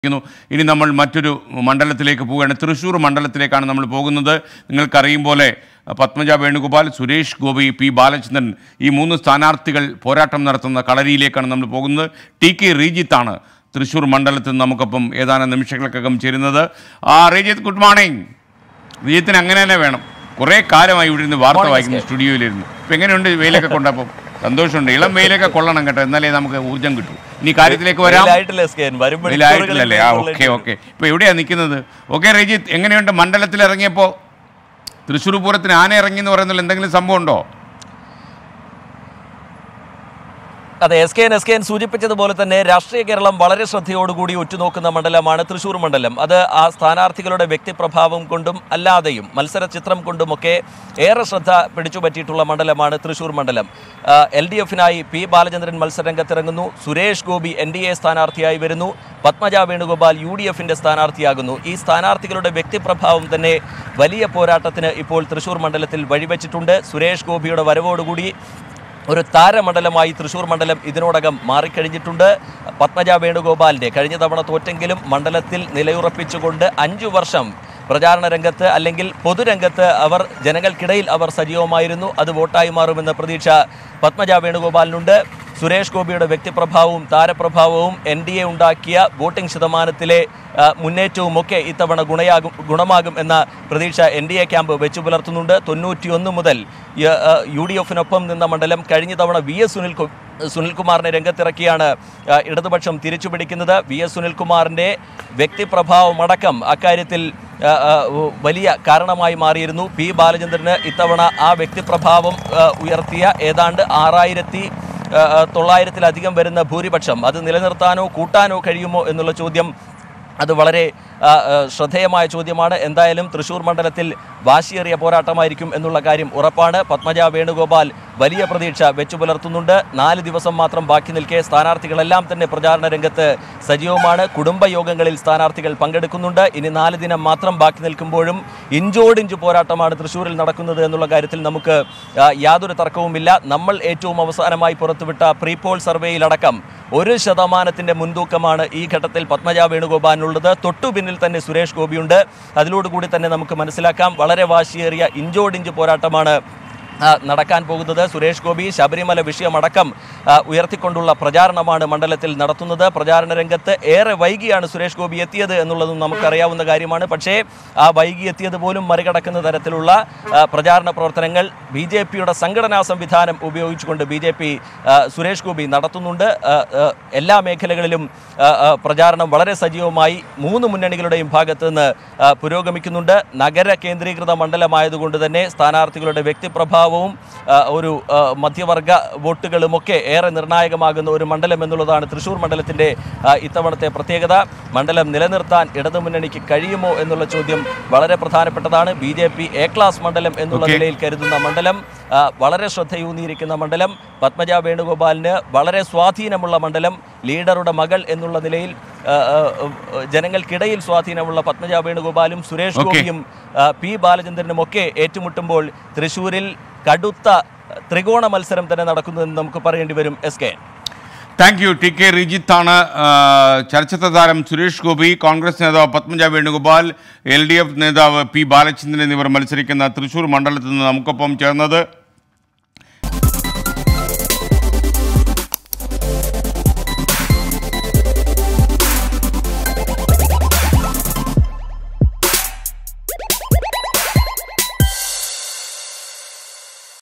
ക്കുന്നു. ഇനി നമ്മൾ മറ്റൊരു മണ്ഡലത്തിലേക്ക് പോവുകയാണ് തൃശ്ശൂർ മണ്ഡലത്തിലേക്കാണ് നമ്മൾ പോകുന്നത് നിങ്ങൾക്കറിയും പോലെ പത്മജ വേണുഗോപാൽ സുരേഷ് ഗോപി പി ബാലചന്ദ്രൻ ഈ മൂന്ന് സ്ഥാനാർത്ഥികൾ പോരാട്ടം നടത്തുന്ന കളരിയിലേക്കാണ് നമ്മൾ പോകുന്നത് ടി കെ റീജിത്താണ് തൃശ്ശൂർ മണ്ഡലത്തിൽ നിന്ന് നമുക്കൊപ്പം ഏതാനും നിമിഷങ്ങൾക്കകം ചേരുന്നത് ആ റീജിത്ത് ഗുഡ് മോർണിംഗ് റീജിത്തിന് അങ്ങനെ തന്നെ വേണം കുറേ കാലമായി ഇവിടെ ഇരുന്ന് വാർത്ത Morning, വായിക്കുന്നു സ്റ്റുഡിയോയിലിരുന്നു ഇപ്പം എങ്ങനെയുണ്ട് വെയിലൊക്കെ കൊണ്ടപ്പം സന്തോഷമുണ്ട് ഇളം വെയിലൊക്കെ കൊള്ളണം കേട്ടോ എന്നാലേ നമുക്ക് ഊർജ്ജം കിട്ടും ഇനി കാര്യത്തിലേക്ക് വരാം വെയിലായിട്ടില്ല എസ്കേൻ. വരും വെയിലായിട്ടില്ലല്ലേ ആ മണിക്കൂറുകളിൽ ഓക്കെ ഓക്കെ ഇപ്പൊ എവിടെയാ നിൽക്കുന്നത് ഓക്കെ രജിത്ത് എങ്ങനെയുണ്ട് മണ്ഡലത്തിൽ ഇറങ്ങിയപ്പോൾ തൃശ്ശൂർ പൂരത്തിന് ആന ഇറങ്ങി എന്ന് പറയുന്നതിൽ എന്തെങ്കിലും സംഭവം ഉണ്ടോ അതെ S K N S K N സൂചിപ്പിച്ചതുപോലെ തന്നെ രാഷ്ട്രീയ കേരളം വളരെ ശ്രദ്ധയോടുകൂടി ഉറ്റുനോക്കുന്ന മണ്ഡലമാണ് തൃശൂർ മണ്ഡലം അത് ആ സ്ഥാനാർത്ഥികളുടെ വ്യക്തിപ്രഭാവം കൊണ്ടും അല്ലാതെയും മത്സര ചിത്രം കൊണ്ടുമൊക്കെ ഏറെ ശ്രദ്ധ പിടിച്ചുപറ്റിയിട്ടുള്ള മണ്ഡലമാണ് തൃശൂർ മണ്ഡലം എൽ ഡി എഫിനായി പി ബാലചന്ദ്രൻ മത്സരരംഗത്തിറങ്ങുന്നു Suresh Gopi N D A സ്ഥാനാർത്ഥിയായി വരുന്നു പത്മജ വേണുഗോപാൽ യു ഡി എഫിന്റെ സ്ഥാനാർത്ഥിയാകുന്നു ഈ സ്ഥാനാർത്ഥികളുടെ വ്യക്തിപ്രഭാവം തന്നെ വലിയ പോരാട്ടത്തിന് ഇപ്പോൾ തൃശൂർ മണ്ഡലത്തിൽ വഴിവെച്ചിട്ടുണ്ട് സുരേഷ് ഗോപിയുടെ വരവോടുകൂടി ഒരു താരമണ്ഡലമായി തൃശൂർ മണ്ഡലം ഇതിനോടകം മാറിക്കഴിഞ്ഞിട്ടുണ്ട് പത്മജ വേണുഗോപാലിന്റെ കഴിഞ്ഞ തവണ തോറ്റെങ്കിലും മണ്ഡലത്തിൽ നിലയുറപ്പിച്ചുകൊണ്ട് അഞ്ചു വർഷം പ്രചാരണ രംഗത്ത് അല്ലെങ്കിൽ പൊതുരംഗത്ത് അവർ ജനങ്ങൾക്കിടയിൽ അവർ സജീവമായിരുന്നു അത് വോട്ടായി മാറുമെന്ന പ്രതീക്ഷ പത്മജ വേണുഗോപാലിനുണ്ട് സുരേഷ് ഗോപിയുടെ വ്യക്തിപ്രഭാവവും താരപ്രഭാവവും എൻ ഡി എ ഉണ്ടാക്കിയ വോട്ടിംഗ് ശതമാനത്തിലെ ആ, മുന്നേറ്റവും ഒക്കെ ഇത്തവണ ഗുണയാകും ഗുണമാകും എന്ന പ്രതീക്ഷ എൻ ഡി എ ക്യാമ്പ് വെച്ചു പുലർത്തുന്നുണ്ട് തൊണ്ണൂറ്റിയൊന്ന് മുതൽ യ- ആ, യു ഡി എഫിനൊപ്പം നിന്ന മണ്ഡലം കഴിഞ്ഞ തവണ വി എസ് സുനിൽ കു- സുനിൽകുമാറിനെ രംഗത്തിറക്കിയാണ് ആ, ഇടതുപക്ഷം തിരിച്ചുപിടിക്കുന്നത് വി എസ് സുനിൽകുമാറിൻ്റെ വ്യക്തിപ്രഭാവമടക്കം അക്കാര്യത്തിൽ ആ, ആ, വലിയ കാരണമായി മാറിയിരുന്നു പി ബാലചന്ദ്രന് ഇത്തവണ ആ വ്യക്തിപ്രഭാവം ആ, ഉയർത്തിയ ഏതാണ്ട് ആറായിരത്തി ആ, ആ, തൊള്ളായിരത്തിലധികം വരുന്ന ഭൂരിപക്ഷം അത് നിലനിർത്താനോ കൂട്ടാനോ കഴിയുമോ എന്നുള്ള ചോദ്യം അത് വളരെ ആ, ആ, ശ്രദ്ധേയമായ ചോദ്യമാണ് എന്തായാലും തൃശൂർ മണ്ഡലത്തിൽ വാശിയേറിയ പോരാട്ടമായിരിക്കും എന്നുള്ള കാര്യം ഉറപ്പാണ് പത്മജ വേണുഗോപാൽ വലിയ പ്രതീക്ഷ വെച്ചു പുലർത്തുന്നുണ്ട് നാല് ദിവസം മാത്രം ബാക്കി നിൽക്കെ സ്ഥാനാർത്ഥികളെല്ലാം തന്നെ പ്രചാരണ രംഗത്ത് സജീവമാണ് കുടുംബയോഗങ്ങളിൽ സ്ഥാനാർത്ഥികൾ പങ്കെടുക്കുന്നുണ്ട് ഇനി നാല് ദിനം മാത്രം ബാക്കി നിൽക്കുമ്പോഴും ഇഞ്ചോടിഞ്ച് പോരാട്ടമാണ് തൃശ്ശൂരിൽ നടക്കുന്നത് എന്നുള്ള കാര്യത്തിൽ നമുക്ക് ആ, യാതൊരു തർക്കവുമില്ല നമ്മൾ ഏറ്റവും അവസാനമായി പുറത്തുവിട്ട പ്രീപോൾ സർവേയിലടക്കം ഒരു ശതമാനത്തിന്റെ മുൻതൂക്കമാണ് ഈ ഘട്ടത്തിൽ പത്മജ വേണുഗോപാലിനുള്ളത് തൊട്ടു പിന്നിൽ തന്നെ സുരേഷ് ഗോപിയുണ്ട് അതിലോടുകൂടി തന്നെ നമുക്ക് മനസ്സിലാക്കാം വളരെ വാശിയേറിയ ഇഞ്ചോടിഞ്ച് പോരാട്ടമാണ് ആ, നടക്കാൻ പോകുന്നത് സുരേഷ് ഗോപി ശബരിമല വിഷയമടക്കം ആ, ഉയർത്തിക്കൊണ്ടുള്ള പ്രചാരണമാണ് മണ്ഡലത്തിൽ നടത്തുന്നത് പ്രചാരണ രംഗത്ത് ഏറെ വൈകിയാണ് സുരേഷ് ഗോപി എത്തിയത് എന്നുള്ളതും നമുക്കറിയാവുന്ന കാര്യമാണ് പക്ഷേ ആ വൈകി എത്തിയത് പോലും മറികടക്കുന്ന തരത്തിലുള്ള ആ, പ്രചാരണ പ്രവർത്തനങ്ങൾ ബി ജെ പിയുടെ സംഘടനാ സംവിധാനം ഉപയോഗിച്ചുകൊണ്ട് B J P Suresh Gopi നടത്തുന്നുണ്ട് ആ, ആ, എല്ലാ മേഖലകളിലും ആ, ആ, പ്രചാരണം വളരെ സജീവമായി മൂന്ന് മുന്നണികളുടെയും ഭാഗത്ത് നിന്ന് ആ, പുരോഗമിക്കുന്നുണ്ട് നഗര കേന്ദ്രീകൃത മണ്ഡലമായതുകൊണ്ട് തന്നെ സ്ഥാനാർത്ഥികളുടെ വ്യക്തിപ്രഭാവവും ആ, ഒരു ആ, മധ്യവർഗ വോട്ടുകളുമൊക്കെ ഏറെ നിർണായകമാകുന്ന ഒരു മണ്ഡലം എന്നുള്ളതാണ് തൃശൂർ മണ്ഡലത്തിന്റെ ആ, ഇത്തവണത്തെ പ്രത്യേകത മണ്ഡലം നിലനിർത്താൻ ഇടതുമുന്നണിക്ക് കഴിയുമോ എന്നുള്ള ചോദ്യം വളരെ പ്രധാനപ്പെട്ടതാണ് B J P A class മണ്ഡലം എന്നുള്ള Okay. നിലയിൽ കരുതുന്ന മണ്ഡലം ആ, വളരെ ശ്രദ്ധയൂന്നിയിരിക്കുന്ന മണ്ഡലം പത്മജ വേണുഗോപാലിന് വളരെ സ്വാധീനമുള്ള മണ്ഡലം ലീഡറുടെ മകൾ എന്നുള്ള നിലയിൽ ആ, ആ, ആ, ജനങ്ങൾക്കിടയിൽ സ്വാധീനമുള്ള പത്മജ വേണുഗോപാലും സുരേഷ് Okay. ഗോപിയും ആ, പി ബാലചന്ദ്രനും ഒക്കെ ഏറ്റുമുട്ടുമ്പോൾ തൃശൂരിൽ കടുത്ത ത്രികോണ മത്സരം തന്നെ നടക്കുന്നതെന്ന് നമുക്ക് പറയേണ്ടി വരും S K thank you T K റിജിത്താണ് ആ, ചലച്ചിത്ര താരം സുരേഷ് ഗോപി കോൺഗ്രസ് നേതാവ് Padmaja Venugopal L D F നേതാവ് പി ബാലചന്ദ്രൻ എന്നിവർ മത്സരിക്കുന്ന തൃശ്ശൂർ മണ്ഡലത്തിൽ നിന്ന് നമുക്കൊപ്പം ചേർന്നത്